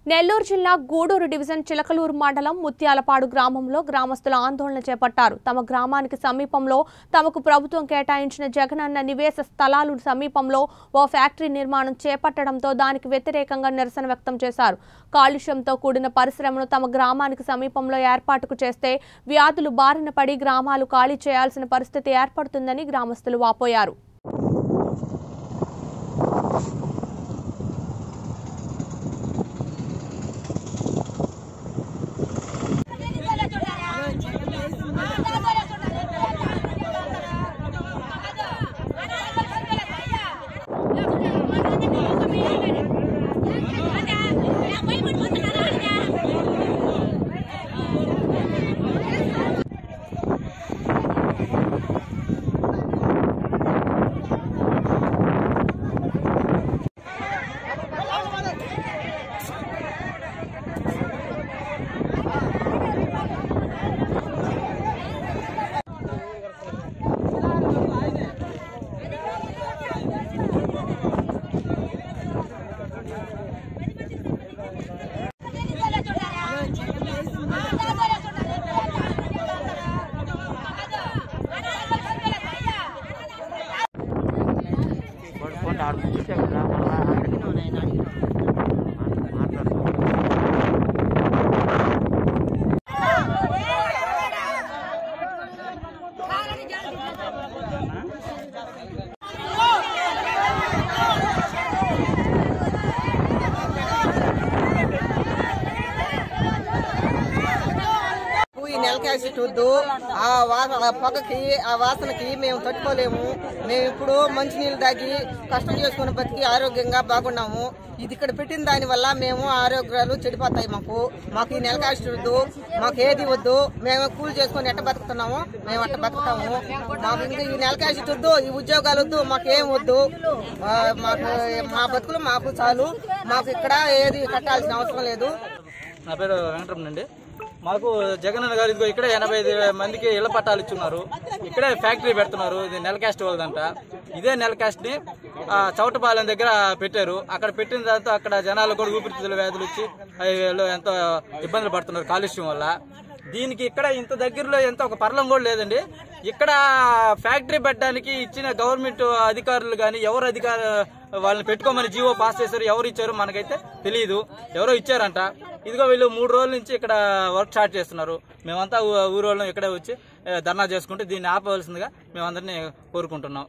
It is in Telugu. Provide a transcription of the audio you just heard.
నెల్లూరు జిల్లా గూడూరు డివిజన్ చిలకలూరు మండలం ముత్యాలపాడు గ్రామంలో గ్రామస్తులు ఆందోళన చేపట్టారు తమ గ్రామానికి సమీపంలో తమకు ప్రభుత్వం కేటాయించిన జగనన్న నివేశ స్థలాలు సమీపంలో ఓ ఫ్యాక్టరీ నిర్మాణం చేపట్టడంతో దానికి వ్యతిరేకంగా నిరసన వ్యక్తం చేశారు కాలుష్యంతో కూడిన పరిశ్రమను తమ గ్రామానికి సమీపంలో ఏర్పాటుకు చేస్తే వ్యాధులు బారిన పడి గ్రామాలు ఖాళీ చేయాల్సిన పరిస్థితి ఏర్పడుతుందని గ్రామస్తులు వాపోయారు పడుకోండి ఆడు చూసే కదా మళ్ళా మాట్లాడుకో ఈ నెల క్యాసెట్ వద్దు ఆ వా- ఆ పొగకి ఆ వాసనకి మేము తట్టుకోలేము మేము ఇప్పుడు మంచినీళ్ళు తాగి కష్టం చేసుకుని బతికి ఆరోగ్యంగా బాగున్నాము ఇది ఇక్కడ పెట్టిన దాని వల్ల మేము ఆరోగ్యాలు చెడిపోతాయి మాకు మాకు ఈ నెల క్యాసెట్ వద్దు మాకు ఏది వద్దు మేము కూలి చేసుకొని ఎట్ట బతుకుతున్నాము మేము అట్ట బతుకుతాము మాకు ఇంకా ఈ నెల క్యాసెట్ వద్దు ఈ ఉద్యోగాలు వద్దు మాకు ఏం వద్దు ఆ, మాకు మా బతుకులు మాకు చాలు మాకు ఇక్కడ ఏది కట్టాల్సిన అవసరం లేదు నా పేరు వెంకటరమణ అండి మాకు జగనన్న గారు ఇదిగో ఇక్కడే ఎనభై ఐదు మందికి ఇళ్ల పట్టాలు ఇచ్చున్నారు ఇక్కడే ఫ్యాక్టరీ పెడుతున్నారు ఇది నెల క్యాస్ట్ వాళ్ళదంట ఇదే నెల క్యాస్ట్ ని ఆ, చౌటపాలెం దగ్గర పెట్టారు అక్కడ పెట్టిన తర్వాత అక్కడ జనాలు కూడా ఊపిరితిత్తుల వ్యాధులు వచ్చి అవి వీళ్ళు ఎంతో ఇబ్బందులు పడుతున్నారు కాలుష్యం వల్ల దీనికి ఇక్కడ ఇంత దగ్గరలో ఎంత ఒక పర్లం కూడా లేదండి ఇక్కడ ఫ్యాక్టరీ పెట్టడానికి ఇచ్చిన గవర్నమెంట్ అధికారులు కానీ ఎవరు అధికార వాళ్ళని పెట్టుకోమని జీవో పాస్ చేశారు ఎవరు ఇచ్చారు మనకైతే తెలియదు ఎవరో ఇచ్చారంట ఇదిగో వీళ్ళు మూడు రోజుల నుంచి ఇక్కడ వర్క్ స్టార్ట్ చేస్తున్నారు మేమంతా ఊ- ఊరోళ్ళం ఇక్కడే వచ్చి ఏ, ధర్నా చేసుకుంటే దీన్ని ఆపవలసిందిగా మేమందరినీ కోరుకుంటున్నాం